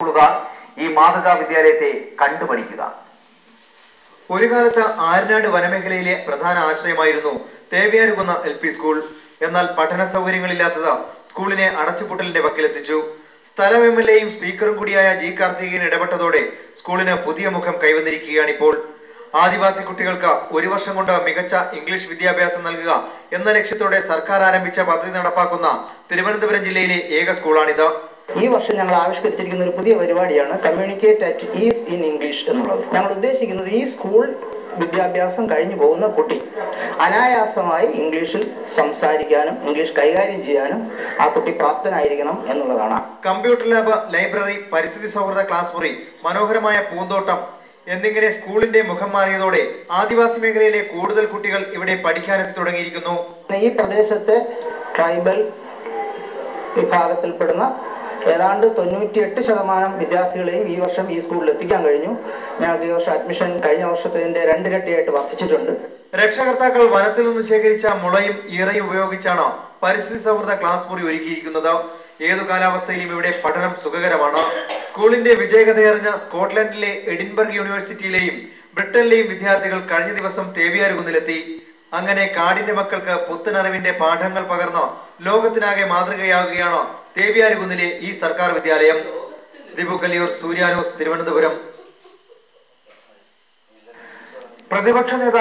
സ്കൂളുകാർ ഈ മാതൃകാ വിദ്യാലയത്തെ കണ്ടുപഠിക്കുക ഒരു കാലത്ത് ആരനാട് വനമേഖലയിലെ പ്രധാന ആശ്രയമായിരുന്നു തേവയാരുകുന്ന എൽ പി സ്കൂൾ എന്നാൽ പഠന സൗകര്യങ്ങളില്ലാത്തത് സ്കൂളിനെ അടച്ചുപൂട്ടലിന്റെ വക്കിലെത്തിച്ചു സ്ഥലം എം എൽ എയും സ്പീക്കറും കൂടിയായ ജി കാർത്തികേയൻ ഇടപെട്ടതോടെ സ്കൂളിന് പുതിയ മുഖം കൈവന്നിരിക്കുകയാണിപ്പോൾ ആദിവാസി കുട്ടികൾക്ക് ഒരു വർഷം കൊണ്ട് മികച്ച ഇംഗ്ലീഷ് വിദ്യാഭ്യാസം നൽകുക എന്ന ലക്ഷ്യത്തോടെ സർക്കാർ ആരംഭിച്ച പദ്ധതി നടപ്പാക്കുന്ന തിരുവനന്തപുരം ജില്ലയിലെ ഏക സ്കൂളാണിത് ഈ വർഷം ഞങ്ങൾ ആവിഷ്കരിച്ചിരിക്കുന്ന ഒരു പുതിയ പരിപാടിയാണ് communicate at ease in English എന്നുള്ളത് ഞങ്ങൾ ഉദ്ദേശിക്കുന്നത് ഈ സ്കൂൾ വിദ്യാഭ്യാസം കഴിഞ്ഞു പോകുന്ന കുട്ടി അനായാസമായി ഇംഗ്ലീഷിൽ സംസാരിക്കാനും ഇംഗ്ലീഷ് കൈകാര്യം ചെയ്യാനും ആ കുട്ടി പ്രാപ്തനായിരിക്കണം എന്നുള്ളതാണ് കമ്പ്യൂട്ടർ ലാബ് ലൈബ്രറി പരിസ്ഥിതി സൗഹൃദ ക്ലാസ് മുറി മനോഹരമായ പൂന്തോട്ടം എന്നിങ്ങനെ സ്കൂളിന്റെ മുഖം മാറിയതോടെ ആദിവാസി മേഖലയിലെ കൂടുതൽ കുട്ടികൾ ഇവിടെ പഠിക്കാനെത്തി തുടങ്ങിയിരിക്കുന്നു ഈ പ്രദേശത്തെ ട്രൈബൽ വിഭാഗത്തിൽപ്പെടുന്ന ഏതാണ്ട് തൊണ്ണൂറ്റിയെട്ട് ശതമാനം വിദ്യാർത്ഥികളെയും ഈ വർഷം ഈ സ്കൂളിൽ എത്തിക്കാൻ കഴിഞ്ഞു ഞങ്ങൾക്ക് ഈ വർഷം അഡ്മിഷൻ കഴിഞ്ഞ വർഷത്തിന്റെ രണ്ടിരട്ടിയായിട്ട് വർദ്ധിച്ചിട്ടുണ്ട് രക്ഷകർത്താക്കൾ വനത്തിൽ നിന്ന് ശേഖരിച്ച മുളയും ഈറയും ഉപയോഗിച്ചാണ് പരിസ്ഥിതി സൗഹൃദ ക്ലാസ് മുറി ഒരുക്കിയിരിക്കുന്നത് ഏതു കാലാവസ്ഥയിലും ഇവിടെ പഠനം സുഖകരമാണ് സ്കൂളിന്റെ വിജയകഥയറിഞ്ഞ സ്കോട്ട്ലൻഡിലെ എഡിൻബർഗ് യൂണിവേഴ്സിറ്റിയിലെയും ബ്രിട്ടനിലെയും വിദ്യാർത്ഥികൾ കഴിഞ്ഞ ദിവസം തേവിയാരുകുന്നിലെത്തി അങ്ങനെ കാടിന്റെ മക്കൾക്ക് പുത്തനറിവിന്റെ പാഠങ്ങൾ പകർന്ന് ലോകത്തിനാകെ മാതൃകയാകുകയാണ് തേവിയാരുകുന്നിലെ ഈ സർക്കാർ വിദ്യാലയം ദിബു കലിയൂർ സൂര്യാനോസ് തിരുവനന്തപുരം പ്രതിപക്ഷ നേതാവ്